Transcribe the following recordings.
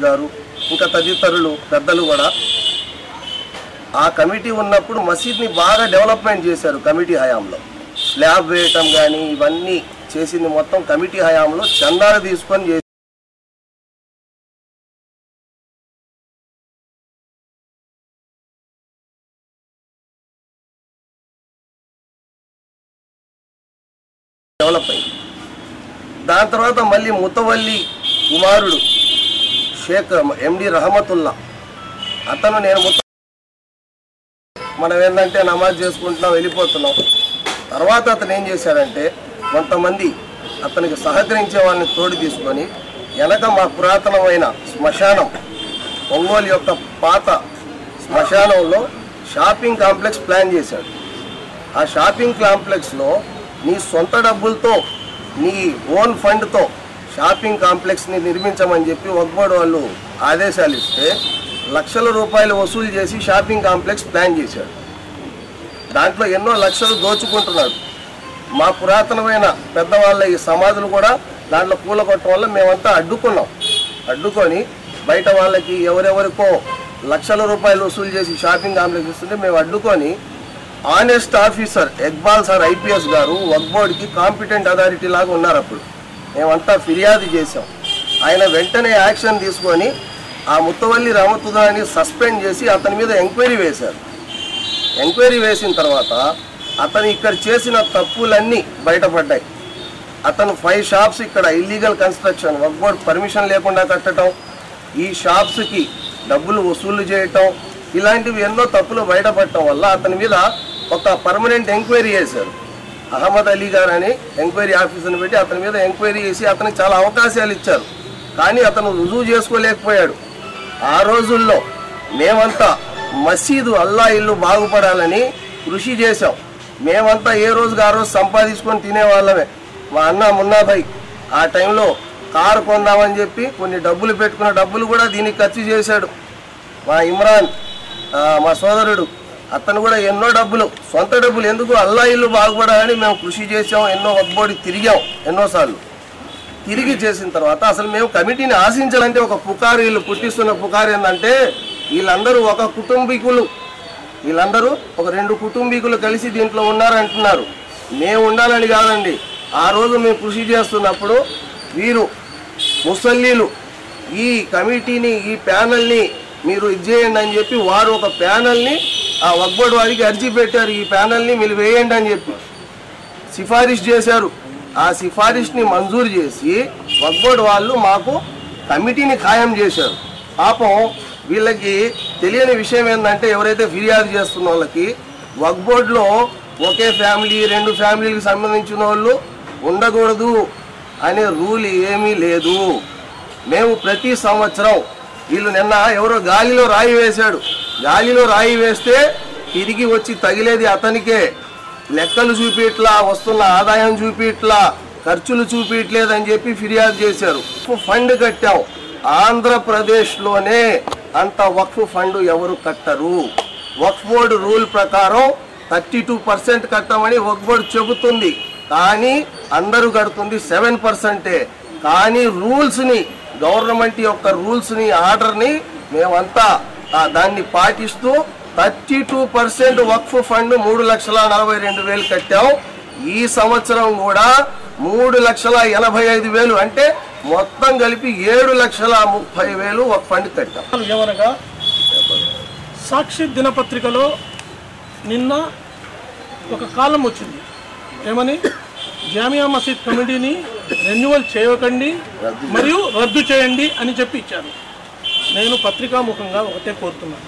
గారు ఇంకా తదితరులు పెద్దలు కూడా ఆ కమిటీ ఉన్నప్పుడు మసీద్ని బాగా డెవలప్మెంట్ చేశారు కమిటీ హయాంలో స్లాబ్ వేయటం కానీ ఇవన్నీ చేసింది మొత్తం కమిటీ హయాంలో చందాలు తీసుకొని చేసి డెవలప్ అయింది దాని తర్వాత మళ్ళీ ముతవల్లి కుమారుడు షేక్ ఎండి రహమతుల్లా అతను నేను ముత్త మనం ఏంటంటే నమాజ్ చేసుకుంటున్నాం వెళ్ళిపోతున్నాం తర్వాత అతను ఏం చేశాడంటే కొంతమంది అతనికి సహకరించే వాళ్ళని తోడు తీసుకొని వెనక మా పురాతనమైన శ్మశానం ఒంగోలు యొక్క పాత శ్మశానంలో షాపింగ్ కాంప్లెక్స్ ప్లాన్ చేశాడు ఆ షాపింగ్ కాంప్లెక్స్లో నీ సొంత డబ్బులతో నీ ఓన్ ఫండ్తో షాపింగ్ కాంప్లెక్స్ని నిర్మించమని చెప్పి ఒక్కబోడు వాళ్ళు ఆదేశాలు ఇస్తే లక్షల రూపాయలు వసూలు చేసి షాపింగ్ కాంప్లెక్స్ ప్లాన్ చేశాడు దాంట్లో ఎన్నో లక్షలు దోచుకుంటున్నాడు మా పురాతనమైన పెద్దవాళ్ళ ఈ సమాధులు కూడా దాంట్లో కూలగొట్టడం వల్ల మేమంతా అడ్డుకున్నాం అడ్డుకొని బయట వాళ్ళకి ఎవరెవరికో లక్షల రూపాయలు వసూలు చేసి షాపింగ్ కాంప్లెక్స్ ఇస్తుంటే మేము అడ్డుకొని honest officer Iqbal sir IPS గారు వక్ బోర్డ్కి కాంపిటెంట్ అథారిటీ లాగా ఉన్నారు అప్పుడు మేమంతా ఫిర్యాదు చేసాం ఆయన వెంటనే యాక్షన్ తీసుకొని ఆ ముత్తవల్లి రామతుదాని సస్పెండ్ చేసి అతని మీద ఎంక్వైరీ వేశారు ఎంక్వైరీ వేసిన తర్వాత అతను ఇక్కడ చేసిన తప్పులన్నీ బయటపడ్డాయి అతను ఫైవ్ షాప్స్ ఇక్కడ ఇల్లీగల్ కన్స్ట్రక్షన్ వర్క్ బోర్డ్ పర్మిషన్ లేకుండా కట్టడం ఈ షాప్స్కి డబ్బులు వసూలు చేయటం ఇలాంటివి ఎన్నో తప్పులు బయటపడటం వల్ల అతని మీద ఒక పర్మనెంట్ ఎంక్వైరీ చేశారు అహ్మద్ అలీ గారు అని ఎంక్వైరీ ఆఫీసర్ని పెట్టి అతని మీద ఎంక్వైరీ చేసి అతనికి చాలా అవకాశాలు ఇచ్చారు కానీ అతను రుజువు చేసుకోలేకపోయాడు ఆ రోజుల్లో మేమంతా మసీదు అల్లా ఇల్లు బాగుపడాలని కృషి చేశాం మేమంతా ఏ రోజుకి ఆ రోజు సంపాదించుకొని తినేవాళ్ళమే మా అన్న మున్నాభాయ్ ఆ టైంలో కారు కొందామని చెప్పి కొన్ని డబ్బులు పెట్టుకున్న డబ్బులు కూడా దీనికి ఖర్చు చేశాడు మా ఇమ్రాన్ ఆ, మా సోదరుడు అతను కూడా ఎన్నో డబ్బులు సొంత డబ్బులు ఎందుకు అల్లా ఇల్లు బాగుపడాలని మేము కృషి చేసాం ఎన్నో ఒక్కబోడి తిరిగాం ఎన్నోసార్లు తిరిగి చేసిన తర్వాత అసలు మేము కమిటీని ఆశించాలంటే ఒక పుకారు వీళ్ళు పుట్టిస్తున్న పుకారు ఏంటంటే వీళ్ళందరూ ఒక కుటుంబీకులు వీళ్ళందరూ ఒక రెండు కుటుంబీకులు కలిసి దీంట్లో ఉన్నారంటున్నారు మేము ఉండాలని కాదండి ఆ రోజు మేము కృషి చేస్తున్నప్పుడు వీరు ముసల్లీలు ఈ కమిటీని ఈ ప్యానల్ని మీరు ఇది చేయండి అని చెప్పి వారు ఒక ప్యానల్ని ఆ వగ్బోర్డు వారికి అర్జీ పెట్టారు ఈ ప్యానల్ని మీరు వేయండి అని చెప్పి సిఫారిష్ చేశారు ఆ సిఫారిష్ని మంజూరు చేసి వక్బోర్డ్ వాళ్ళు మాకు కమిటీని ఖాయం చేశారు పాపం వీళ్ళకి తెలియని విషయం ఏంటంటే ఎవరైతే ఫిర్యాదు చేస్తున్న వాళ్ళకి వక్బోర్డ్లో ఒకే ఫ్యామిలీ రెండు ఫ్యామిలీలకు సంబంధించిన వాళ్ళు ఉండకూడదు అనే రూల్ ఏమీ లేదు మేము ప్రతి సంవత్సరం వీళ్ళు నిన్న ఎవరో గాలిలో రాయి వేశాడు గాలిలో రాయి వేస్తే తిరిగి వచ్చి తగిలేది అతనికే లెక్కలు చూపిట్లా వస్తున్న ఆదాయం చూపిట్లా ఖర్చులు చూపించలేదని చెప్పి ఫిర్యాదు చేశారు ఫండ్ కట్టాం ఆంధ్రప్రదేశ్లోనే అంత వక్ఫ్ ఫండ్ ఎవరు కట్టరు వక్ఫ్ బోర్డు రూల్ ప్రకారం థర్టీ టూ పర్సెంట్ కట్టమని వక్ఫ్ బోర్డు చెబుతుంది కానీ అందరూ కడుతుంది సెవెన్ పర్సెంటే కానీ రూల్స్ని గవర్నమెంట్ యొక్క రూల్స్ని ఆర్డర్ని మేమంతా ఆ, దాన్ని పాటిస్తూ thirty two percent Waqf fund మూడు లక్షల నలభై రెండు వేలు కట్టాం ఈ సంవత్సరం కూడా మూడు లక్షల ఎనభై ఐదు వేలు అంటే మొత్తం కలిపి ఏడు లక్షల ముప్పై వేలు ఒక ఫండ్ కట్టాం ఏమనగా సాక్షి దినపత్రికలో నిన్న ఒక కాలం వచ్చింది ఏమని జామియా మసీద్ కమిటీని రెన్యువల్ చేయకండి మరియు రద్దు చేయండి అని చెప్పి ఇచ్చారు నేను పత్రికాముఖంగా ఒకటే కోరుతున్నాను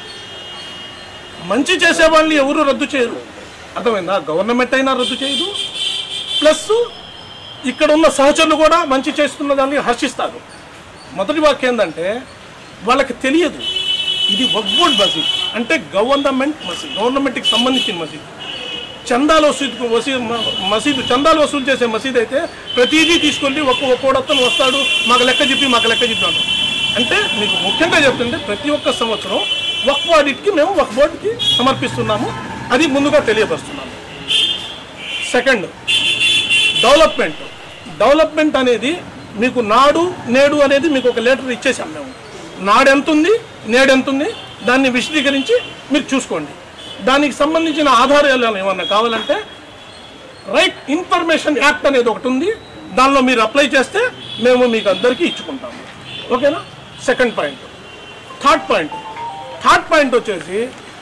మంచి చేసే వాళ్ళని ఎవరు రద్దు చేయరు అర్థమైందా గవర్నమెంట్ అయినా రద్దు చేయదు ప్లస్ ఇక్కడ ఉన్న సహచరులు కూడా మంచి చేస్తున్న దాన్ని హర్షిస్తారు మొదటి వాక్యం ఏంటంటే వాళ్ళకి తెలియదు ఇది వక్బోర్డ్ మసీద్ అంటే గవర్నమెంట్ మసీద్ గవర్నమెంట్కి సంబంధించిన మసీద్ చందాలు వసూలు వసీ మ- మసీదు చందాలు వసూలు చేసే మసీద్ అయితే ప్రతిదీ తీసుకెళ్ళి ఒక్క ఒక్కోడతను వస్తాడు మాకు లెక్క చెప్పి మాకు లెక్క చెప్పాడు అంటే మీకు ముఖ్యంగా చెప్తుంటే ప్రతి ఒక్క సంవత్సరం వక్ ఆడిట్కి మేము వక్ బోర్డ్కి సమర్పిస్తున్నాము అది ముందుగా తెలియపరుస్తున్నాము సెకండ్ డెవలప్మెంట్ డెవలప్మెంట్ అనేది మీకు నాడు నేడు అనేది మీకు ఒక లెటర్ ఇచ్చేసాం మేము నాడు ఎంత ఉంది నేడు ఎంత ఉంది దాన్ని విశదీకరించి మీరు చూసుకోండి దానికి సంబంధించిన ఆధారాలు ఏమన్నా కావాలంటే రైట్ ఇన్ఫర్మేషన్ యాక్ట్ అనేది ఒకటి ఉంది దానిలో మీరు అప్లై చేస్తే మేము మీకు అందరికీ ఇచ్చుకుంటాము ఓకేనా second point third point third point వచ్చేసి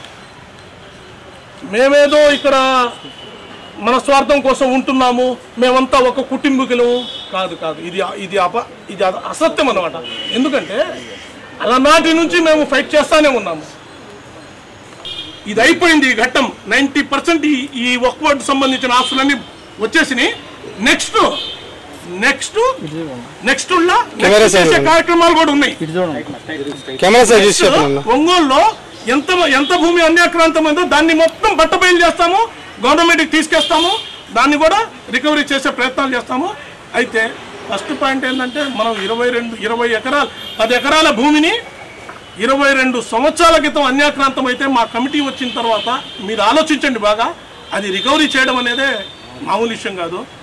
మేమేదో ఇక్కడ మన స్వార్థం కోసం ఉంటున్నాము మేమంతా ఒక కుటుంబీకులము కాదు కాదు ఇది ఇది అప ఇది అ- అసత్యం అన్నమాట ఎందుకంటే అలనాటి నుంచి మేము ఫైట్ చేస్తానే ఉన్నాము ఇది అయిపోయింది ఈ ఘట్టం నైంటీ పర్సెంట్ ఈ ఈ ఒక్వర్డ్ సంబంధించిన ఆస్తులన్నీ వచ్చేసినాయి next next next camera side చేసే కార్యక్రమాలు కూడా ఉన్నాయి కెమెరా సైజ్ చూసి చెప్పండి ఒంగోలులో ఎంత ఎంత భూమి అన్యాక్రాంతమైందో దాన్ని మొత్తం బట్టబయలు చేస్తాము గవర్నమెంట్కి తీసుకెస్తాము దాన్ని కూడా రికవరీ చేసే ప్రయత్నాలు చేస్తాము అయితే ఫస్ట్ పాయింట్ ఏంటంటే మనం ఇరవై రెండు ఇరవై ఎకరాలు పది ఎకరాల భూమిని ఇరవై రెండు సంవత్సరాల క్రితం అన్యాక్రాంతం అయితే మా కమిటీ వచ్చిన తర్వాత మీరు ఆలోచించండి బాగా అది రికవరీ చేయడం అనేదే మామూలు విషయం కాదు